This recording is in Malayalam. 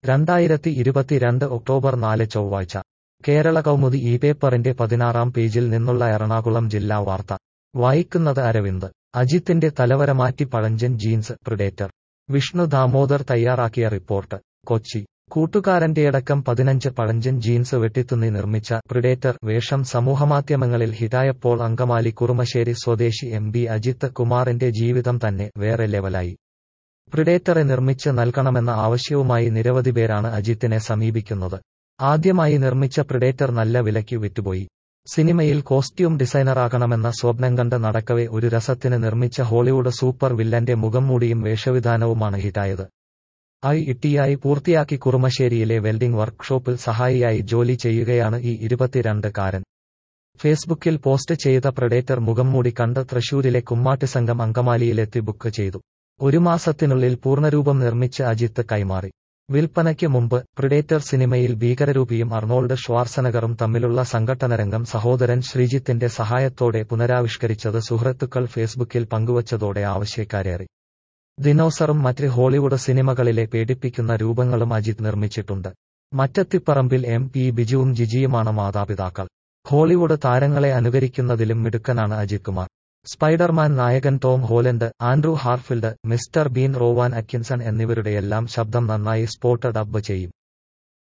രണ്ടായിരത്തി ഇരുപത്തിരണ്ട് ഒക്ടോബർ നാല് ചൊവ്വാഴ്ച കേരള കൗമുദി ഈ പേപ്പറിന്റെ പതിനാറാം പേജിൽ നിന്നുള്ള എറണാകുളം ജില്ലാ വാർത്ത വായിക്കുന്നത് അരവിന്ദ് അജിത്തിന്റെ തലവര മാറ്റി പഴഞ്ചൻ ജീൻസ് പ്രിഡേറ്റർ വിഷ്ണു ദാമോദർ തയ്യാറാക്കിയ റിപ്പോർട്ട് കൊച്ചി കൂട്ടുകാരന്റെയടക്കം പതിനഞ്ച് പഴഞ്ചൻ ജീൻസ് വെട്ടിത്തുന്നി നിർമ്മിച്ച പ്രിഡേറ്റർ വേഷം സമൂഹമാധ്യമങ്ങളിൽ ഹിറ്റായപ്പോൾ അങ്കമാലി കുറുമശ്ശേരി സ്വദേശി എം ബി അജിത്ത് കുമാറിന്റെ ജീവിതം തന്നെ വേറെ ലെവലായി പ്രിഡേറ്ററെ നിർമ്മിച്ച് നൽകണമെന്ന ആവശ്യവുമായി നിരവധി പേരാണ് അജിത്തിനെ സമീപിക്കുന്നത് ആദ്യമായി നിർമ്മിച്ച പ്രിഡേറ്റർ നല്ല വിലയ്ക്ക് വിറ്റുപോയി സിനിമയിൽ കോസ്റ്റ്യൂം ഡിസൈനറാകണമെന്ന സ്വപ്നം കണ്ട് നടക്കവെ ഒരു രസത്തിന് നിർമ്മിച്ച ഹോളിവുഡ് സൂപ്പർ വില്ലന്റെ മുഖംമൂടിയും വേഷവിധാനവുമാണ് ഹിറ്റായത് ഐ ഇട്ടിയായി പൂർത്തിയാക്കി കുറുമശ്ശേരിയിലെ വെൽഡിംഗ് വർക്ക്ഷോപ്പിൽ സഹായിയായി ജോലി ചെയ്യുകയാണ് ഈ ഇരുപത്തിരണ്ട് കാരൻ ഫേസ്ബുക്കിൽ പോസ്റ്റ് ചെയ്ത പ്രഡേറ്റർ മുഖംമൂടി കണ്ട് തൃശൂരിലെ കുമ്മാട്ടി സംഘം അങ്കമാലിയിലെത്തി ബുക്ക് ചെയ്തു ഒരു മാസത്തിനുള്ളിൽ പൂർണ്ണരൂപം നിർമ്മിച്ച് അജിത്ത് കൈമാറി വിൽപ്പനയ്ക്ക് മുമ്പ് പ്രിഡേറ്റർ സിനിമയിൽ ഭീകരരൂപിയും അർണോൾഡ് ഷ്വാർസനഗറും തമ്മിലുള്ള സംഘട്ടനരംഗം സഹോദരൻ ശ്രീജിത്തിന്റെ സഹായത്തോടെ പുനരാവിഷ്കരിച്ചത് സുഹൃത്തുക്കൾ ഫേസ്ബുക്കിൽ പങ്കുവച്ചതോടെ ആവശ്യക്കാരേറി ദിനോസറും മറ്റ് ഹോളിവുഡ് സിനിമകളിലെ പേടിപ്പിക്കുന്ന രൂപങ്ങളും അജിത് നിർമ്മിച്ചിട്ടുണ്ട് മറ്റത്തിപ്പറമ്പിൽ എം പി ബിജുവും ജിജിയുമാണ് മാതാപിതാക്കൾ ഹോളിവുഡ് താരങ്ങളെ അനുകരിക്കുന്നതിലും മിടുക്കനാണ് അജിത് കുമാർ സ്പൈഡർമാൻ നായകൻ Tom Holland Andrew Garfield mister Bean Rowan Atkinson എന്നിവരുടെയെല്ലാം ശബ്ദം നന്നായി സ്പോട്ട് ഡബ്ബ് ചെയ്യും